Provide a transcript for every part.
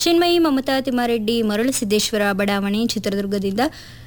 ಚಿನ್ಮಯಿ ಮಮತಾ ತಿಮ್ಮಾರೆಡ್ಡಿ ಮರಳಸಿದ್ದೇಶ್ವರ ಬಡಾವಣೆ ಚಿತ್ರದುರ್ಗದಿಂದ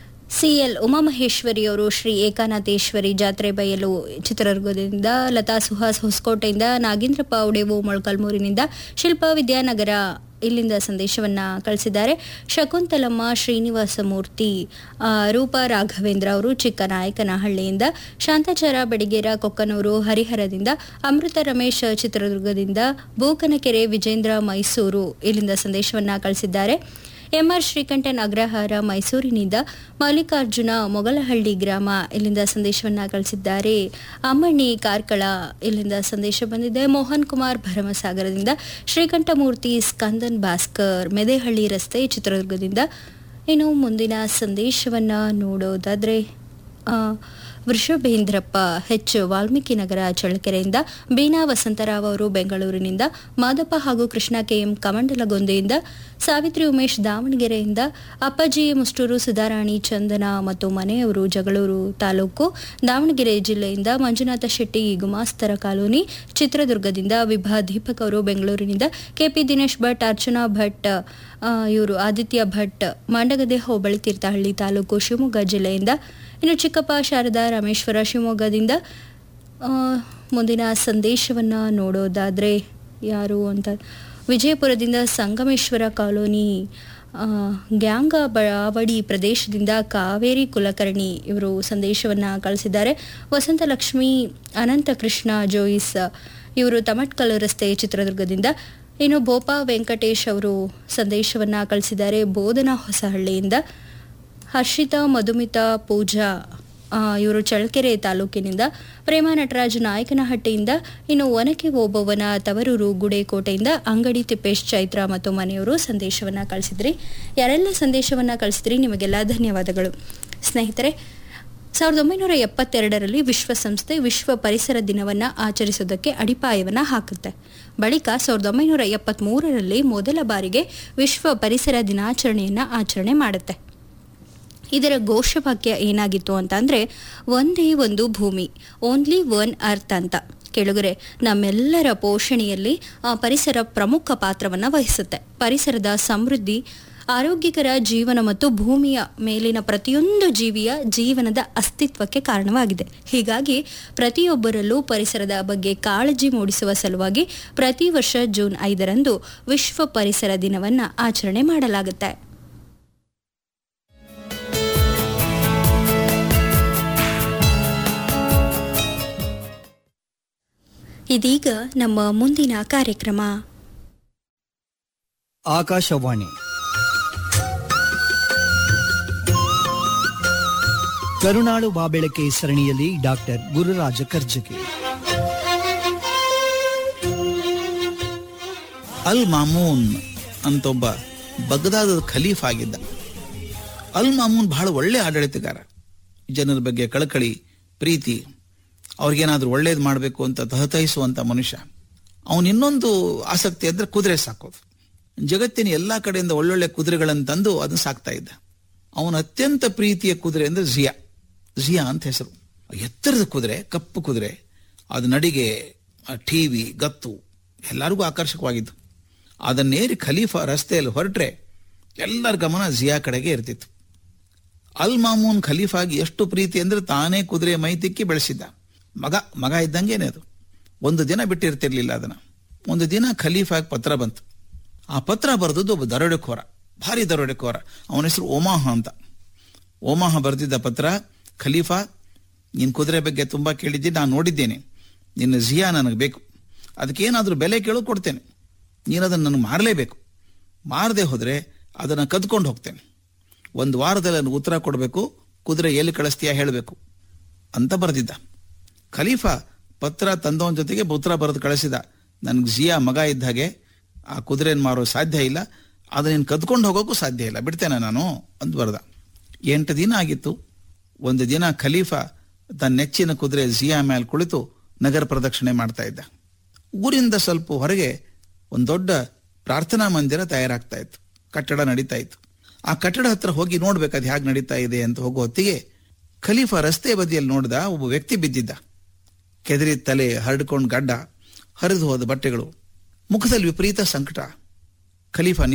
ಸಿಎಲ್ ಉಮಾಮಹೇಶ್ವರಿ ಅವರು ಶ್ರೀ ಏಕಾನಾಥೇಶ್ವರಿ ಜಾತ್ರೆ ಬಯಲು ಚಿತ್ರದುರ್ಗದಿಂದ ಲತಾ ಸುಹಾಸ್ ಹೊಸಕೋಟೆಯಿಂದ ನಾಗೇಂದ್ರಪ್ಪ ಉಡೇವು ಮೊಳಕಾಲ್ಮೂರಿನಿಂದ ಶಿಲ್ಪಾ ವಿದ್ಯಾನಗರ ಇಲ್ಲಿಂದ ಸಂದೇಶವನ್ನ ಕಳಿಸಿದ್ದಾರೆ ಶಕುಂತಲಮ್ಮ ಶ್ರೀನಿವಾಸ ಮೂರ್ತಿ ಆ, ರೂಪಾ ರಾಘವೇಂದ್ರ ಅವರು ಚಿಕ್ಕನಾಯಕನಹಳ್ಳಿಯಿಂದ ಶಾಂತಾಚಾರ ಬೆಡಿಗೇರ ಕೊಕ್ಕನೂರು ಹರಿಹರದಿಂದ ಅಮೃತ ರಮೇಶ್ ಚಿತ್ರದುರ್ಗದಿಂದ ಬೂಕನಕೆರೆ ವಿಜೇಂದ್ರ ಮೈಸೂರು ಇಲ್ಲಿಂದ ಸಂದೇಶವನ್ನ ಕಳಿಸಿದ್ದಾರೆ ಎಂಆರ್ ಶ್ರೀಕಂಠನ್ ಅಗ್ರಹಾರ ಮೈಸೂರಿನಿಂದ ಮಲ್ಲಿಕಾರ್ಜುನ ಮೊಗಲಹಳ್ಳಿ ಗ್ರಾಮ ಇಲ್ಲಿಂದ ಸಂದೇಶವನ್ನ ಕಳಿಸಿದ್ದಾರೆ ಅಮ್ಮಣ್ಣಿ ಕಾರ್ಕಳ ಇಲ್ಲಿಂದ ಸಂದೇಶ ಬಂದಿದೆ ಮೋಹನ್ ಕುಮಾರ್ ಭರಮಸಾಗರದಿಂದ ಶ್ರೀಕಂಠಮೂರ್ತಿ ಸ್ಕಂದನ್ ಭಾಸ್ಕರ್ ಮೆದೆಹಳ್ಳಿ ರಸ್ತೆ ಚಿತ್ರದುರ್ಗದಿಂದ ಇನ್ನು ಮುಂದಿನ ಸಂದೇಶವನ್ನ ನೋಡೋದಾದ್ರೆ ಆ, ವೃಷಭೇಂದ್ರಪ್ಪ ಹೆಚ್ ವಾಲ್ಮೀಕಿ ನಗರ ಚಳ್ಳಕೆರೆಯಿಂದ ಬೀನಾ ವಸಂತರಾವ್ ಅವರು ಬೆಂಗಳೂರಿನಿಂದ ಮಾದಪ್ಪ ಹಾಗೂ ಕೃಷ್ಣ ಕೆಎಂ ಕಮಂಡಲಗೊಂದೆಯಿಂದ ಸಾವಿತ್ರಿ ಉಮೇಶ್ ದಾವಣಗೆರೆಯಿಂದ ಅಪ್ಪಾಜಿ ಮುಷ್ಟೂರು ಸುಧಾರಾಣಿ ಚಂದನ ಮತ್ತು ಮನೆಯವರು ಜಗಳೂರು ತಾಲೂಕು ದಾವಣಗೆರೆ ಜಿಲ್ಲೆಯಿಂದ ಮಂಜುನಾಥ ಶೆಟ್ಟಿ ಗುಮಾಸ್ತರ ಕಾಲೋನಿ ಚಿತ್ರದುರ್ಗದಿಂದ ವಿಭಾ ದೀಪಕ್ ಅವರು ಬೆಂಗಳೂರಿನಿಂದ ಕೆಪಿ ದಿನೇಶ್ ಭಟ್ ಅರ್ಚನಾ ಭಟ್ ಇವರು ಆದಿತ್ಯ ಭಟ್ ಮಂಡಗದೆ ಹೋಬಳಿ ತೀರ್ಥಹಳ್ಳಿ ತಾಲೂಕು ಶಿವಮೊಗ್ಗ ಜಿಲ್ಲೆಯಿಂದ ಇನ್ನು ಚಿಕ್ಕಪ್ಪ ಶಾರದಾ ರಾಮೇಶ್ವರ ಶಿವಮೊಗ್ಗದಿಂದ ಆ, ಮುಂದಿನ ಸಂದೇಶವನ್ನ ನೋಡೋದಾದ್ರೆ ಯಾರು ಅಂತ ವಿಜಯಪುರದಿಂದ ಸಂಗಮೇಶ್ವರ ಕಾಲೋನಿ ಆ, ಗ್ಯಾಂಗ ಬಡಾವಡಿ ಪ್ರದೇಶದಿಂದ ಕಾವೇರಿ ಕುಲಕರ್ಣಿ ಇವರು ಸಂದೇಶವನ್ನ ಕಳಿಸಿದ್ದಾರೆ ವಸಂತಲಕ್ಷ್ಮಿ ಅನಂತಕೃಷ್ಣ ಜೋಯಿಸ್ ಇವರು ತಮಟ್ಕಲ್ ರಸ್ತೆ ಚಿತ್ರದುರ್ಗದಿಂದ ಇನ್ನು ಬೋಪಾ ವೆಂಕಟೇಶ್ ಅವರು ಸಂದೇಶವನ್ನ ಕಳಿಸಿದ್ದಾರೆ ಬೋಧನಾ ಹೊಸಹಳ್ಳಿಯಿಂದ ಹರ್ಷಿತಾ ಮಧುಮಿತಾ ಪೂಜಾ ಆ, ಇವರು ಚಳ್ಳಕೆರೆ ತಾಲೂಕಿನಿಂದ ಪ್ರೇಮ ನಟರಾಜ್ ನಾಯಕನಹಟ್ಟಿಯಿಂದ ಇನ್ನು ಒನಕೆ ಓಬವ್ವನ ತವರೂರು ಗುಡೇಕೋಟೆಯಿಂದ ಅಂಗಡಿ ತಿಪ್ಪೇಶ್ ಚೈತ್ರ ಮತ್ತು ಮನೆಯವರು ಸಂದೇಶವನ್ನ ಕಳಿಸಿದ್ರಿ ಯಾರೆಲ್ಲ ಸಂದೇಶವನ್ನ ಕಳಿಸಿದ್ರಿ ನಿಮಗೆಲ್ಲ ಧನ್ಯವಾದಗಳು ಸ್ನೇಹಿತರೆ ಸಾವಿರದ ಒಂಬೈನೂರ ಎಪ್ಪತ್ತೆರಡರಲ್ಲಿ ವಿಶ್ವಸಂಸ್ಥೆ ವಿಶ್ವ ಪರಿಸರ ದಿನವನ್ನ ಆಚರಿಸುವುದಕ್ಕೆ ಅಡಿಪಾಯವನ್ನ ಹಾಕುತ್ತೆ ಬಳಿಕ ಸಾವಿರದ ಒಂಬೈನೂರ ಎಪ್ಪತ್ಮೂರರಲ್ಲಿ ಮೊದಲ ಬಾರಿಗೆ ವಿಶ್ವ ಪರಿಸರ ದಿನಾಚರಣೆಯನ್ನ ಆಚರಣೆ ಮಾಡುತ್ತೆ ಇದರ ಘೋಷವಾಕ್ಯ ಏನಾಗಿತ್ತು ಅಂತ ಅಂದ್ರೆ ಒಂದೇ ಒಂದು ಭೂಮಿ ಓನ್ಲಿ ಒನ್ ಅರ್ತ್ ಅಂತ ಕೆಳಗರೆ ನಮ್ಮೆಲ್ಲರ ಪೋಷಣೆಯಲ್ಲಿ ಆ ಪರಿಸರ ಪ್ರಮುಖ ಪಾತ್ರವನ್ನು ವಹಿಸುತ್ತೆ ಪರಿಸರದ ಸಮೃದ್ಧಿ ಆರೋಗ್ಯಕರ ಜೀವನ ಮತ್ತು ಭೂಮಿಯ ಮೇಲಿನ ಪ್ರತಿಯೊಂದು ಜೀವಿಯ ಜೀವನದ ಅಸ್ತಿತ್ವಕ್ಕೆ ಕಾರಣವಾಗಿದೆ ಹೀಗಾಗಿ ಪ್ರತಿಯೊಬ್ಬರಲ್ಲೂ ಪರಿಸರದ ಬಗ್ಗೆ ಕಾಳಜಿ ಮೂಡಿಸುವ ಸಲುವಾಗಿ ಪ್ರತಿ ವರ್ಷ ಜೂನ್ ಐದರಂದು ವಿಶ್ವ ಪರಿಸರ ದಿನವನ್ನ ಆಚರಣೆ ಮಾಡಲಾಗುತ್ತೆ ಇದೀಗ ನಮ್ಮ ಮುಂದಿನ ಕಾರ್ಯಕ್ರಮ ಆಕಾಶವಾಣಿ ಕರುನಾಡು ಬಾಬೆಳಕೆ ಸರಣಿಯಲ್ಲಿ ಡಾಕ್ಟರ್ ಗುರುರಾಜ ಕರ್ಜಗಿ ಅಲ್ ಮಾಮೂನ್ ಅಂತ ಒಬ್ಬ ಬಗ್ದಾದ ಖಲೀಫ್ ಆಗಿದ್ದ ಅಲ್ ಮಾಮೂನ್ ಬಹಳ ಒಳ್ಳೆ ಆಡಳಿತಗಾರ ಜನರ ಬಗ್ಗೆ ಕಳಕಳಿ ಪ್ರೀತಿ ಅವ್ರಿಗೇನಾದ್ರೂ ಒಳ್ಳೇದು ಮಾಡಬೇಕು ಅಂತ ತಹತಹಿಸುವಂತ ಮನುಷ್ಯ ಅವನ ಇನ್ನೊಂದು ಆಸಕ್ತಿ ಅಂದ್ರೆ ಕುದುರೆ ಸಾಕೋದು ಜಗತ್ತಿನ ಎಲ್ಲಾ ಕಡೆಯಿಂದ ಒಳ್ಳೊಳ್ಳೆ ಕುದುರೆಗಳನ್ನು ತಂದು ಅದನ್ನ ಸಾಕ್ತಾ ಇದ್ದ ಅವನ ಅತ್ಯಂತ ಪ್ರೀತಿಯ ಕುದುರೆ ಅಂದ್ರೆ ಜಿಯಾ ಜಿಯಾ ಅಂತ ಹೆಸರು ಎತ್ತರದ ಕುದುರೆ ಕಪ್ಪು ಕುದುರೆ ಅದು ನಡಿಗೆ ಟಿವಿ ಗತ್ತು ಎಲ್ಲರಿಗೂ ಆಕರ್ಷಕವಾಗಿತ್ತು ಅದನ್ನೇರಿ ಖಲೀಫಾ ರಸ್ತೆಯಲ್ಲಿ ಹೊರಟ್ರೆ ಎಲ್ಲರ ಗಮನ ಜಿಯಾ ಕಡೆಗೆ ಇರ್ತಿತ್ತು ಅಲ್ ಮಾಮೂನ್ ಖಲೀಫಾಗಿ ಎಷ್ಟು ಪ್ರೀತಿ ಅಂದ್ರೆ ತಾನೇ ಕುದುರೆ ಮೈತಿಕ್ಕಿ ಬೆಳೆಸಿದ್ದ ಮಗ ಮಗ ಇದ್ದಂಗೇನೆ ಅದು ಒಂದು ದಿನ ಬಿಟ್ಟಿರ್ತಿರ್ಲಿಲ್ಲ ಅದನ್ನ ಒಂದು ದಿನ ಖಲೀಫಾಗಿ ಪತ್ರ ಬಂತು ಆ ಪತ್ರ ಬರೆದದ್ದು ಒಬ್ಬ ದರೋಡೆಖೋರ ಭಾರಿ ದರೋಡೆಖೋರ ಅವನ ಹೆಸರು ಓಮಾಹ ಅಂತ ಓಮಾಹ ಬರೆದಿದ್ದ ಪತ್ರ ಖಲೀಫಾ ನಿನ್ ಕುದುರೆ ಬಗ್ಗೆ ತುಂಬಾ ಕೇಳಿದ್ದೀನಿ ನಾನು ನೋಡಿದ್ದೇನೆ ನಿನ್ನ ಜಿಯಾ ನನಗೆ ಬೇಕು ಅದಕ್ಕೇನಾದ್ರೂ ಬೆಲೆ ಕೇಳು ಕೊಡ್ತೇನೆ ನೀನು ಅದನ್ನು ನನಗೆ ಮಾರಲೇಬೇಕು ಮಾರದೆ ಹೋದ್ರೆ ಅದನ್ನು ಕದ್ಕೊಂಡು ಹೋಗ್ತೇನೆ ಒಂದು ವಾರದಲ್ಲಿ ನನಗೆ ಉತ್ತರ ಕೊಡಬೇಕು ಕುದುರೆ ಎಲ್ಲಿ ಕಳಿಸ್ತೀಯಾ ಹೇಳಬೇಕು ಅಂತ ಬರೆದಿದ್ದ ಖಲೀಫಾ ಪತ್ರ ತಂದವನ ಜೊತೆಗೆ ಉತ್ತರ ಬರೆದು ಕಳಿಸಿದ ನನ್ಗೆ ಜಿಯಾ ಮಗ ಇದ್ದ ಹಾಗೆ ಆ ಕುದುರೆನ ಮಾರೋ ಸಾಧ್ಯ ಇಲ್ಲ ಅದನ್ನ ನೀನು ಕದ್ಕೊಂಡು ಹೋಗೋಕ್ಕೂ ಸಾಧ್ಯ ಇಲ್ಲ ಬಿಡ್ತೇನೆ ನಾನು ಅಂತ ಬರೆದ ಎಂಟು ದಿನ ಆಗಿತ್ತು ಒಂದು ದಿನ ಖಲೀಫಾ ತನ್ನ ನೆಚ್ಚಿನ ಕುದುರೆ ಜಿಯಾ ಮೇಲೆ ಕುಳಿತು ನಗರ ಪ್ರದಕ್ಷಿಣೆ ಮಾಡ್ತಾ ಇದ್ದ ಊರಿಂದ ಸ್ವಲ್ಪ ಹೊರಗೆ ಒಂದು ದೊಡ್ಡ ಪ್ರಾರ್ಥನಾ ಮಂದಿರ ತಯಾರಾಗ್ತಾ ಇತ್ತು ಕಟ್ಟಡ ನಡೀತಾ ಇತ್ತು ಆ ಕಟ್ಟಡ ಹತ್ರ ಹೋಗಿ ನೋಡ್ಬೇಕು ಅದು ಹೇಗೆ ನಡೀತಾ ಇದೆ ಅಂತ ಹೋಗೋ ಹೊತ್ತಿಗೆ ಖಲೀಫಾ ರಸ್ತೆ ಬದಿಯಲ್ಲಿ ನೋಡಿದ ಒಬ್ಬ ವ್ಯಕ್ತಿ ಬಿದ್ದಿದ್ದ ಕೆದರಿ ತಲೆ ಹರಡ್ಕೊಂಡು ಗಡ್ಡ ಹರಿದು ಹೋದ ಬಟ್ಟೆಗಳು ಮುಖದಲ್ಲಿ ವಿಪರೀತ ಸಂಕಟ ಖಲೀಫಾ